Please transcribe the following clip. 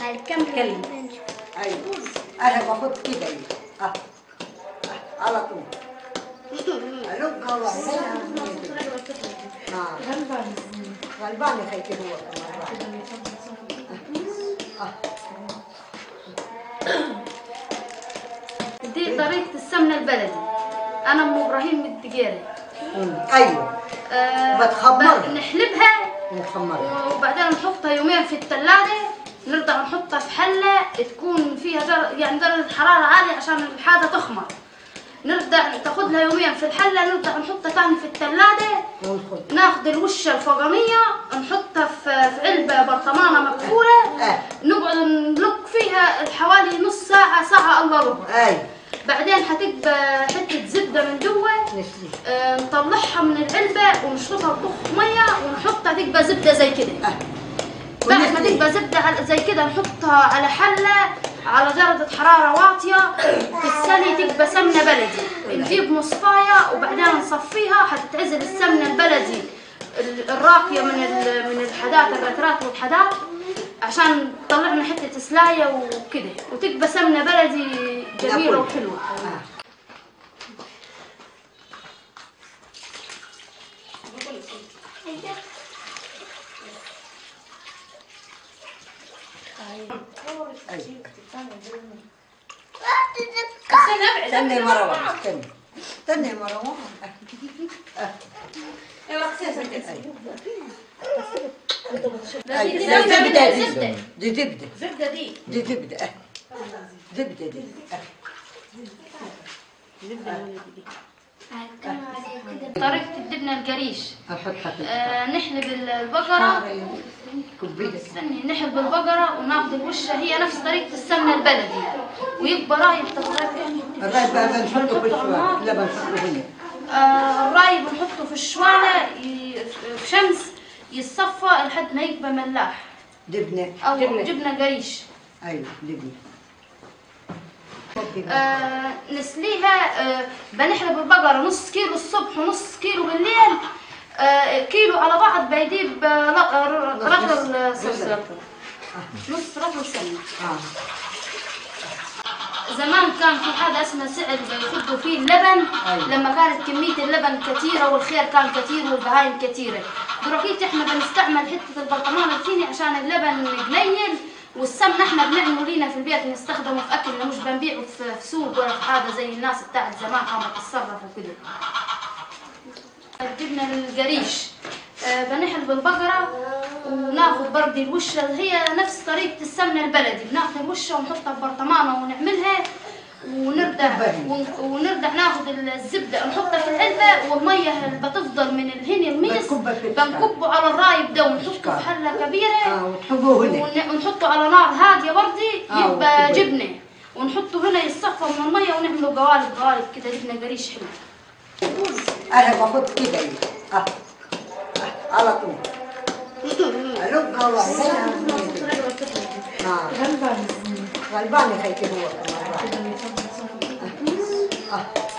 اتكلم ايوه انا باخد كده ايوه اه آه، على طول الوقها وعينيها اه غلبان يا خيتي هو كمان آه. دي طريقة السمنة البلدي أنا أم إبراهيم من الدقيرة أمم، ايوه أه بتخمرها. ب- نحلبها مخمرة وبعدين نحطها يومين في الثلاجة نرجع نحطها في حلة تكون فيها در... يعني درجة حرارة عالية عشان الحاجة تخمر نرجع تاخد لها يومين في الحلة نرجع نحطها تاني في الثلاجة ونخد ناخد الوشة الفوقانية نحطها في في علبة برطمانة مقفولة آه. نقعد نلق فيها حوالي نص ساعة ساعة إلا ربع ايوه بعدين هتبقى حتة زبدة من جوا نسلي آه، نطلعها من العلبة ونشربها بضخ مية ونحطها تبقى زبدة زي كده اه بعد ما ونسلي. تبقى زبدة على- زي كده نحطها على حلة على درجة حرارة واطية تتسلي تبقى سمنة بلدي نجيب مصفاية وبعدين نصفيها هتتعزل السمنة البلدي ال- الراقية من ال- من الحدات الرترات والحدات عشان تطلع لنا حتة سلاية وكده وتبقى سمنة بلدي جميلة ناكل. وحلوة آه. أيوة. استنى يا مروان استنى استنى يا مروان أيوة. دي زبدة زبدة. دي دي زبدة زبدة دي دي زبدة آه. زبدة دي آه. طريقة الجبنة القريش أحطها في آه نحلب البقرة كوباية استني نحلب البقرة وناخد الوشة هي نفس طريقة السمنة البلدي ويبقى رايب تغرفي الرايب بقى بنحطه في الشوارع لا بنحطه هنا آه الرايب نحطه في الشوالة ي- في شمس يتصفى لحد ما يبقى ملاح جبنة أو جبنة قريش أيوة جبنة آه نسليها آه بنحلب البقرة نص كيلو الصبح ونص كيلو بالليل آه كيلو على بعض بيجيب آه لا- آه، رطل سمنة نص رطل سمنة آه. زمان كان في حاجة اسمها سعر يفضوا فيه اللبن أيوة. لما كانت كمية اللبن كثيرة والخير كان كثير والبهايم كثيرة دلوقتي احنا بنستعمل حتة البرطمان الثاني عشان اللبن قليل والسمنة احنا بنعمله لينا في البيت نستخدمه في اكلنا مش بنبيعه في في سوق ولا في حاجة زي الناس بتاعت زمان كانت تتصرف وكده جبنا القريش آه، بنحلب البقرة وناخذ برد الوشة هي نفس طريقة السمنة البلدي بناخذ الوشة ونحطها في برطمانة ونعملها ونرجع ون- ونرجع ناخذ الزبدة نحطها في العلبة والمية اللي بتفضل من الهني الميس بنكبها في الشكار. بنكبه على الرايب ده ونحطه الشكار. في حلة كبيرة آه وتحبوه هنا ون- ونحطه على نار هادية برضي آه، يبقى وتبقى- جبنة ونحطه هنا يتصفى من المية ونعمله قوالب قوالب كده جبنة قريش حلو أنا باخد كده أيوة آه. آه. على طول الوقها وعينيها آه غلبان يا خيتي هو كمان آه. آه.